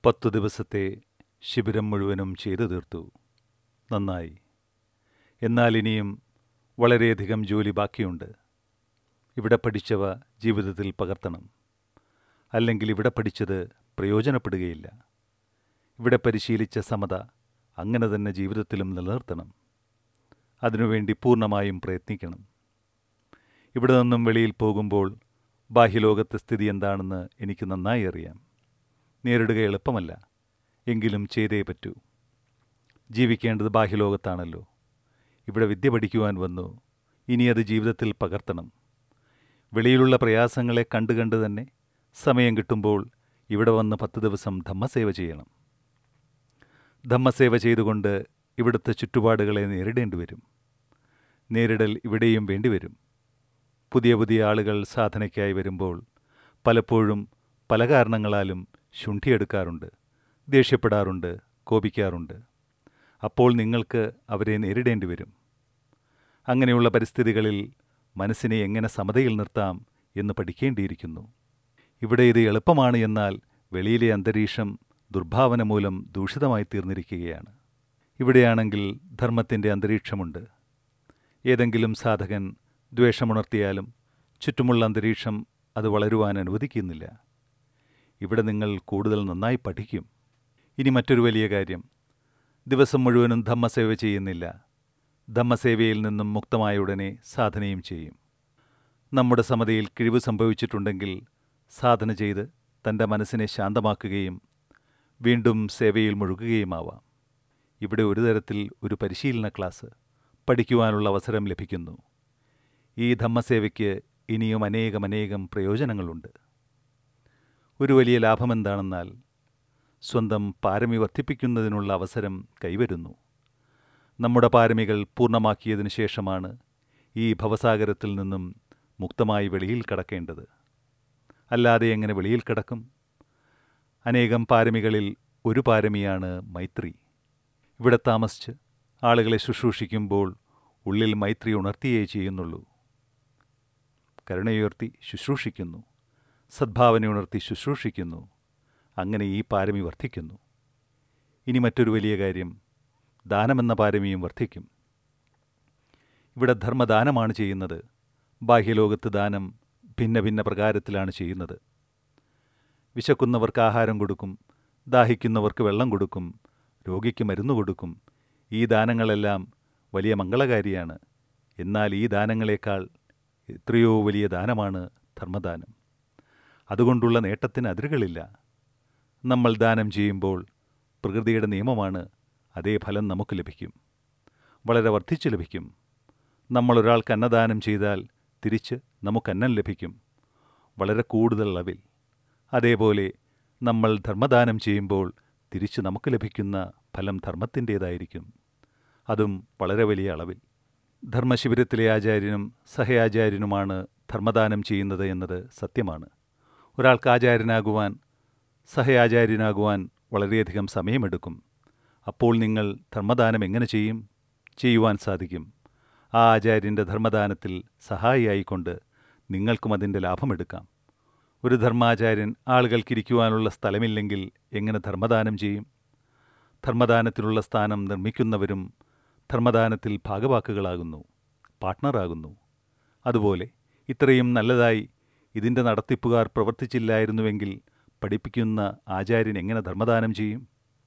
പത്തു ദിവസത്തെ ശിബിരം മുഴുവനും ചെയ്തു തീർത്തു നന്നായി എന്നാൽ ഇനിയും വളരെയധികം ജോലി ബാക്കിയുണ്ട് ഇവിടെ പഠിച്ചവ ജീവിതത്തിൽ പകർത്തണം അല്ലെങ്കിൽ ഇവിടെ പഠിച്ചത് പ്രയോജനപ്പെടുകയില്ല ഇവിടെ പരിശീലിച്ച സമത അങ്ങനെ തന്നെ ജീവിതത്തിലും നിലനിർത്തണം അതിനുവേണ്ടി പൂർണ്ണമായും പ്രയത്നിക്കണം ഇവിടെ നിന്നും വെളിയിൽ പോകുമ്പോൾ ബാഹ്യലോകത്തെ സ്ഥിതി എന്താണെന്ന് എനിക്ക് നന്നായി അറിയാം നേരിടുക എളുപ്പമല്ല എങ്കിലും ചെയ്തേ പറ്റൂ ജീവിക്കേണ്ടത് ബാഹ്യലോകത്താണല്ലോ ഇവിടെ വിദ്യ പഠിക്കുവാൻ വന്നു ഇനി അത് ജീവിതത്തിൽ പകർത്തണം വെളിയിലുള്ള പ്രയാസങ്ങളെ കണ്ടു കണ്ട് തന്നെ സമയം കിട്ടുമ്പോൾ ഇവിടെ വന്ന് പത്ത് ദിവസം ധമ്മസേവ ചെയ്യണം ധമ്മസേവ ചെയ്തുകൊണ്ട് ഇവിടുത്തെ ചുറ്റുപാടുകളെ നേരിടേണ്ടി വരും നേരിടൽ ഇവിടെയും വേണ്ടിവരും പുതിയ പുതിയ ആളുകൾ സാധനയ്ക്കായി വരുമ്പോൾ പലപ്പോഴും പല കാരണങ്ങളാലും ശുണ്ഠിയെടുക്കാറുണ്ട് ദേഷ്യപ്പെടാറുണ്ട് കോപിക്കാറുണ്ട് അപ്പോൾ നിങ്ങൾക്ക് അവരെ നേരിടേണ്ടി വരും അങ്ങനെയുള്ള പരിസ്ഥിതികളിൽ മനസ്സിനെ എങ്ങനെ സമതയിൽ നിർത്താം എന്ന് പഠിക്കേണ്ടിയിരിക്കുന്നു ഇവിടെ ഇത് എളുപ്പമാണ് എന്നാൽ വെളിയിലെ അന്തരീക്ഷം ദുർഭാവന മൂലം ദൂഷിതമായി തീർന്നിരിക്കുകയാണ് ഇവിടെയാണെങ്കിൽ ധർമ്മത്തിൻ്റെ അന്തരീക്ഷമുണ്ട് ഏതെങ്കിലും സാധകൻ ദ്വേഷമുണർത്തിയാലും ചുറ്റുമുള്ള അന്തരീക്ഷം അത് വളരുവാൻ അനുവദിക്കുന്നില്ല ഇവിടെ നിങ്ങൾ കൂടുതൽ നന്നായി പഠിക്കും ഇനി മറ്റൊരു വലിയ കാര്യം ദിവസം മുഴുവനും ധമ്മസേവ ചെയ്യുന്നില്ല ധമ്മസേവയിൽ നിന്നും മുക്തമായ ഉടനെ സാധനയും ചെയ്യും നമ്മുടെ സമതയിൽ കിഴിവ് സംഭവിച്ചിട്ടുണ്ടെങ്കിൽ സാധന ചെയ്ത് തൻ്റെ മനസ്സിനെ ശാന്തമാക്കുകയും വീണ്ടും സേവയിൽ മുഴുകുകയുമാവാം ഇവിടെ ഒരു തരത്തിൽ ഒരു പരിശീലന ക്ലാസ് പഠിക്കുവാനുള്ള അവസരം ലഭിക്കുന്നു ഈ ധമ്മസേവയ്ക്ക് ഇനിയും അനേകം അനേകം പ്രയോജനങ്ങളുണ്ട് ഒരു വലിയ ലാഭമെന്താണെന്നാൽ സ്വന്തം പാരമി വർദ്ധിപ്പിക്കുന്നതിനുള്ള അവസരം കൈവരുന്നു നമ്മുടെ പാരമികൾ പൂർണ്ണമാക്കിയതിനു ശേഷമാണ് ഈ ഭവസാഗരത്തിൽ നിന്നും മുക്തമായി വെളിയിൽ കടക്കേണ്ടത് അല്ലാതെ എങ്ങനെ വെളിയിൽ കിടക്കും അനേകം പാരമികളിൽ ഒരു പാരമിയാണ് മൈത്രി ഇവിടെ താമസിച്ച് ആളുകളെ ശുശ്രൂഷിക്കുമ്പോൾ ഉള്ളിൽ മൈത്രി ഉണർത്തിയേ ചെയ്യുന്നുള്ളൂ കരുണയുയർത്തി ശുശ്രൂഷിക്കുന്നു സദ്ഭാവന ഉണർത്തി ശുശ്രൂഷിക്കുന്നു അങ്ങനെ ഈ പാരമി വർദ്ധിക്കുന്നു ഇനി മറ്റൊരു വലിയ കാര്യം ദാനമെന്ന പാരമിയും വർദ്ധിക്കും ഇവിടെ ധർമ്മദാനമാണ് ചെയ്യുന്നത് ബാഹ്യലോകത്ത് ദാനം ഭിന്ന ഭിന്ന പ്രകാരത്തിലാണ് ചെയ്യുന്നത് വിശക്കുന്നവർക്ക് ആഹാരം കൊടുക്കും ദാഹിക്കുന്നവർക്ക് വെള്ളം കൊടുക്കും രോഗിക്ക് മരുന്ന് കൊടുക്കും ഈ ദാനങ്ങളെല്ലാം വലിയ മംഗളകാരിയാണ് എന്നാൽ ഈ ദാനങ്ങളെക്കാൾ എത്രയോ വലിയ ദാനമാണ് ധർമ്മദാനം അതുകൊണ്ടുള്ള നേട്ടത്തിന് അതിരുകളില്ല നമ്മൾ ദാനം ചെയ്യുമ്പോൾ പ്രകൃതിയുടെ നിയമമാണ് അതേ ഫലം നമുക്ക് ലഭിക്കും വളരെ വർദ്ധിച്ചു ലഭിക്കും നമ്മൾ ഒരാൾക്ക് അന്നദാനം ചെയ്താൽ തിരിച്ച് നമുക്ക് അന്നം ലഭിക്കും വളരെ കൂടുതൽ അളവിൽ അതേപോലെ നമ്മൾ ധർമ്മദാനം ചെയ്യുമ്പോൾ തിരിച്ച് നമുക്ക് ലഭിക്കുന്ന ഫലം ധർമ്മത്തിൻ്റേതായിരിക്കും അതും വളരെ വലിയ അളവിൽ ധർമ്മശിബിരത്തിലെ ആചാര്യനും സഹയാചാര്യനുമാണ് ധർമ്മദാനം ചെയ്യുന്നത് എന്നത് സത്യമാണ് ഒരാൾക്ക് ആചാര്യനാകുവാൻ സഹയാചാര്യനാകുവാൻ വളരെയധികം സമയമെടുക്കും അപ്പോൾ നിങ്ങൾ ധർമ്മദാനം എങ്ങനെ ചെയ്യും ചെയ്യുവാൻ സാധിക്കും ആ ആചാര്യൻ്റെ ധർമ്മദാനത്തിൽ സഹായിയായിക്കൊണ്ട് നിങ്ങൾക്കും അതിൻ്റെ ലാഭമെടുക്കാം ഒരു ധർമാചാര്യൻ ആളുകൾക്കിരിക്കുവാനുള്ള സ്ഥലമില്ലെങ്കിൽ എങ്ങനെ ധർമ്മദാനം ചെയ്യും ധർമ്മദാനത്തിനുള്ള സ്ഥാനം നിർമ്മിക്കുന്നവരും ധർമ്മദാനത്തിൽ ഭാഗവാക്കുകളാകുന്നു പാർട്ട്ണറാകുന്നു അതുപോലെ ഇത്രയും നല്ലതായി ഇതിൻ്റെ നടത്തിപ്പുകാർ പ്രവർത്തിച്ചില്ലായിരുന്നുവെങ്കിൽ പഠിപ്പിക്കുന്ന ആചാര്യൻ എങ്ങനെ ധർമ്മദാനം ചെയ്യും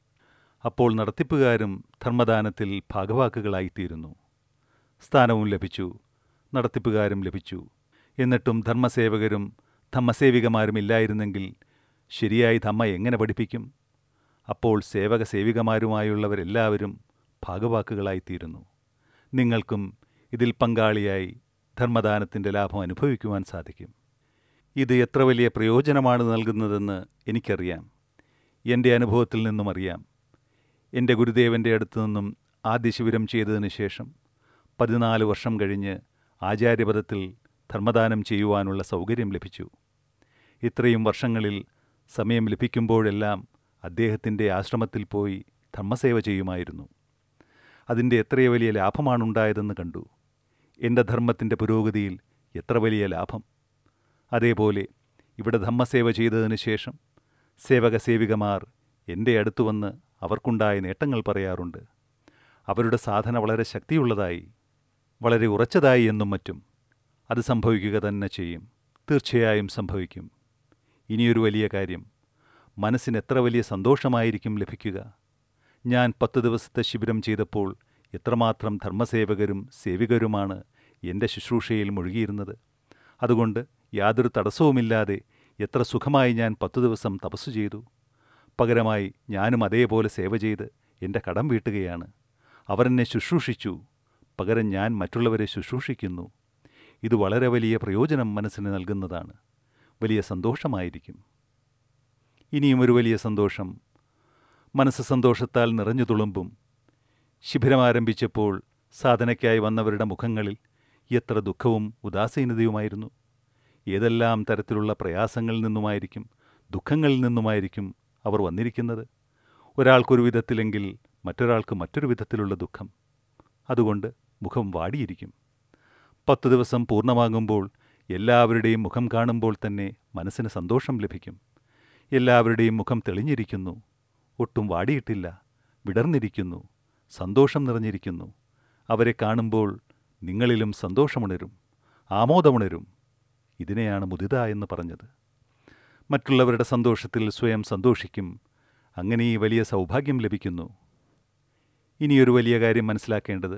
അപ്പോൾ നടത്തിപ്പുകാരും ധർമ്മദാനത്തിൽ ഭാഗവാക്കുകളായിത്തീരുന്നു സ്ഥാനവും ലഭിച്ചു നടത്തിപ്പുകാരും ലഭിച്ചു എന്നിട്ടും ധർമ്മസേവകരും ധമ്മസേവികമാരും ഇല്ലായിരുന്നെങ്കിൽ ശരിയായി ധമ്മ എങ്ങനെ പഠിപ്പിക്കും അപ്പോൾ സേവക സേവികമാരുമായുള്ളവരെല്ലാവരും ഭാഗവാക്കുകളായിത്തീരുന്നു നിങ്ങൾക്കും ഇതിൽ പങ്കാളിയായി ധർമ്മദാനത്തിൻ്റെ ലാഭം അനുഭവിക്കുവാൻ സാധിക്കും ഇത് എത്ര വലിയ പ്രയോജനമാണ് നൽകുന്നതെന്ന് എനിക്കറിയാം എൻ്റെ അനുഭവത്തിൽ നിന്നും അറിയാം എൻ്റെ ഗുരുദേവൻ്റെ അടുത്തു നിന്നും ആദ്യ ശിബിരം ചെയ്തതിന് ശേഷം പതിനാല് വർഷം കഴിഞ്ഞ് ആചാര്യപദത്തിൽ ധർമ്മദാനം ചെയ്യുവാനുള്ള സൗകര്യം ലഭിച്ചു ഇത്രയും വർഷങ്ങളിൽ സമയം ലഭിക്കുമ്പോഴെല്ലാം അദ്ദേഹത്തിൻ്റെ ആശ്രമത്തിൽ പോയി ധർമ്മസേവ ചെയ്യുമായിരുന്നു അതിൻ്റെ എത്ര വലിയ ലാഭമാണുണ്ടായതെന്ന് കണ്ടു എൻ്റെ ധർമ്മത്തിൻ്റെ പുരോഗതിയിൽ എത്ര വലിയ ലാഭം അതേപോലെ ഇവിടെ ധമ്മസേവ ചെയ്തതിന് ശേഷം സേവക സേവികമാർ എൻ്റെ അടുത്തു വന്ന് അവർക്കുണ്ടായ നേട്ടങ്ങൾ പറയാറുണ്ട് അവരുടെ സാധന വളരെ ശക്തിയുള്ളതായി വളരെ ഉറച്ചതായി എന്നും മറ്റും അത് സംഭവിക്കുക തന്നെ ചെയ്യും തീർച്ചയായും സംഭവിക്കും ഇനിയൊരു വലിയ കാര്യം മനസ്സിന് എത്ര വലിയ സന്തോഷമായിരിക്കും ലഭിക്കുക ഞാൻ പത്ത് ദിവസത്തെ ശിബിരം ചെയ്തപ്പോൾ എത്രമാത്രം ധർമ്മസേവകരും സേവികരുമാണ് എൻ്റെ ശുശ്രൂഷയിൽ മുഴുകിയിരുന്നത് അതുകൊണ്ട് യാതൊരു തടസ്സവുമില്ലാതെ എത്ര സുഖമായി ഞാൻ പത്തു ദിവസം തപസ്സു ചെയ്തു പകരമായി ഞാനും അതേപോലെ സേവ ചെയ്ത് എൻ്റെ കടം വീട്ടുകയാണ് അവർ എന്നെ ശുശ്രൂഷിച്ചു പകരം ഞാൻ മറ്റുള്ളവരെ ശുശ്രൂഷിക്കുന്നു ഇത് വളരെ വലിയ പ്രയോജനം മനസ്സിന് നൽകുന്നതാണ് വലിയ സന്തോഷമായിരിക്കും ഇനിയും ഒരു വലിയ സന്തോഷം മനസ്സ് സന്തോഷത്താൽ നിറഞ്ഞു തുളുമ്പും ശിബിരം ആരംഭിച്ചപ്പോൾ സാധനയ്ക്കായി വന്നവരുടെ മുഖങ്ങളിൽ എത്ര ദുഃഖവും ഉദാസീനതയുമായിരുന്നു ഏതെല്ലാം തരത്തിലുള്ള പ്രയാസങ്ങളിൽ നിന്നുമായിരിക്കും ദുഃഖങ്ങളിൽ നിന്നുമായിരിക്കും അവർ വന്നിരിക്കുന്നത് ഒരാൾക്കൊരു വിധത്തിലെങ്കിൽ മറ്റൊരാൾക്ക് മറ്റൊരു വിധത്തിലുള്ള ദുഃഖം അതുകൊണ്ട് മുഖം വാടിയിരിക്കും പത്തു ദിവസം പൂർണ്ണമാകുമ്പോൾ എല്ലാവരുടെയും മുഖം കാണുമ്പോൾ തന്നെ മനസ്സിന് സന്തോഷം ലഭിക്കും എല്ലാവരുടെയും മുഖം തെളിഞ്ഞിരിക്കുന്നു ഒട്ടും വാടിയിട്ടില്ല വിടർന്നിരിക്കുന്നു സന്തോഷം നിറഞ്ഞിരിക്കുന്നു അവരെ കാണുമ്പോൾ നിങ്ങളിലും സന്തോഷമുണരും ആമോദമുണരും ഇതിനെയാണ് മുദിത എന്ന് പറഞ്ഞത് മറ്റുള്ളവരുടെ സന്തോഷത്തിൽ സ്വയം സന്തോഷിക്കും അങ്ങനെ ഈ വലിയ സൗഭാഗ്യം ലഭിക്കുന്നു ഇനിയൊരു വലിയ കാര്യം മനസ്സിലാക്കേണ്ടത്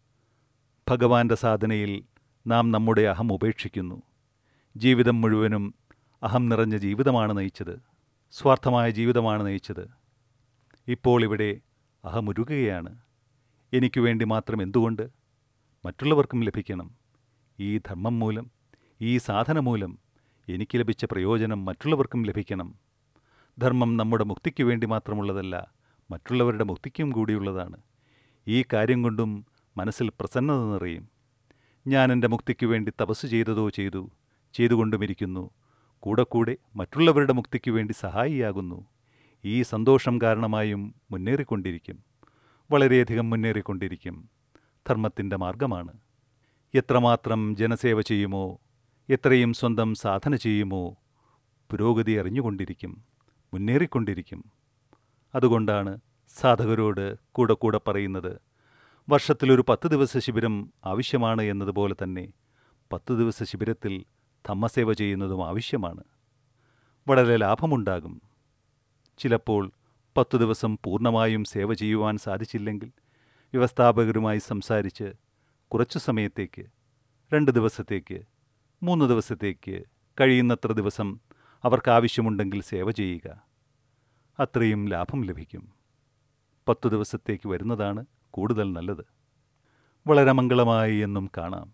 ഭഗവാന്റെ സാധനയിൽ നാം നമ്മുടെ അഹം ഉപേക്ഷിക്കുന്നു ജീവിതം മുഴുവനും അഹം നിറഞ്ഞ ജീവിതമാണ് നയിച്ചത് സ്വാർത്ഥമായ ജീവിതമാണ് നയിച്ചത് ഇപ്പോൾ ഇവിടെ അഹമുരുകയാണ് എനിക്ക് വേണ്ടി മാത്രം എന്തുകൊണ്ട് മറ്റുള്ളവർക്കും ലഭിക്കണം ഈ ധർമ്മം മൂലം ഈ സാധന മൂലം എനിക്ക് ലഭിച്ച പ്രയോജനം മറ്റുള്ളവർക്കും ലഭിക്കണം ധർമ്മം നമ്മുടെ മുക്തിക്ക് വേണ്ടി മാത്രമുള്ളതല്ല മറ്റുള്ളവരുടെ മുക്തിക്കും കൂടിയുള്ളതാണ് ഈ കാര്യം കൊണ്ടും മനസ്സിൽ പ്രസന്നത നിറയും ഞാൻ എൻ്റെ മുക്തിക്ക് വേണ്ടി തപസ് ചെയ്തതോ ചെയ്തു ചെയ്തുകൊണ്ടുമിരിക്കുന്നു കൂടെ കൂടെ മറ്റുള്ളവരുടെ മുക്തിക്ക് വേണ്ടി സഹായിയാകുന്നു ഈ സന്തോഷം കാരണമായും മുന്നേറിക്കൊണ്ടിരിക്കും വളരെയധികം മുന്നേറിക്കൊണ്ടിരിക്കും ധർമ്മത്തിൻ്റെ മാർഗമാണ് എത്രമാത്രം ജനസേവ ചെയ്യുമോ എത്രയും സ്വന്തം സാധന ചെയ്യുമോ പുരോഗതി അറിഞ്ഞുകൊണ്ടിരിക്കും മുന്നേറിക്കൊണ്ടിരിക്കും അതുകൊണ്ടാണ് സാധകരോട് കൂടെ കൂടെ പറയുന്നത് വർഷത്തിലൊരു പത്ത് ദിവസ ശിബിരം ആവശ്യമാണ് എന്നതുപോലെ തന്നെ പത്ത് ദിവസ ശിബിരത്തിൽ ധമ്മസേവ ചെയ്യുന്നതും ആവശ്യമാണ് വളരെ ലാഭമുണ്ടാകും ചിലപ്പോൾ പത്തു ദിവസം പൂർണ്ണമായും സേവ ചെയ്യുവാൻ സാധിച്ചില്ലെങ്കിൽ വ്യവസ്ഥാപകരുമായി സംസാരിച്ച് കുറച്ചു സമയത്തേക്ക് രണ്ട് ദിവസത്തേക്ക് മൂന്ന് ദിവസത്തേക്ക് കഴിയുന്നത്ര ദിവസം അവർക്ക് ആവശ്യമുണ്ടെങ്കിൽ സേവ ചെയ്യുക അത്രയും ലാഭം ലഭിക്കും പത്തു ദിവസത്തേക്ക് വരുന്നതാണ് കൂടുതൽ നല്ലത് വളരെ മംഗളമായി എന്നും കാണാം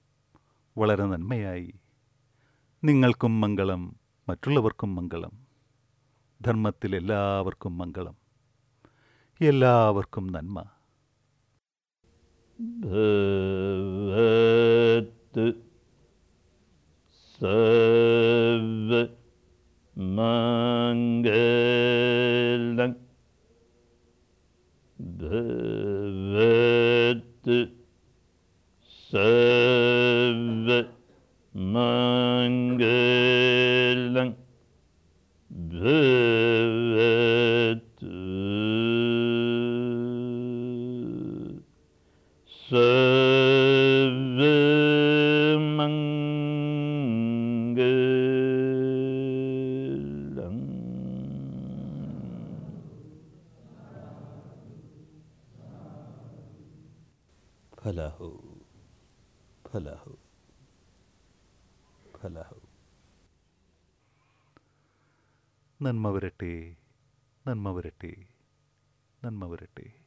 വളരെ നന്മയായി നിങ്ങൾക്കും മംഗളം മറ്റുള്ളവർക്കും മംഗളം ധർമ്മത്തിൽ എല്ലാവർക്കും മംഗളം എല്ലാവർക്കും നന്മ भवतु सर्वमङ्गलं भवतु सर्वमङ्गलं भवतु सर्वमङ्गलम् ഫലഹു ഫലഹു ഫലഹു നന്മ വരട്ടെ നന്മ വരട്ടെ നന്മ വരട്ടെ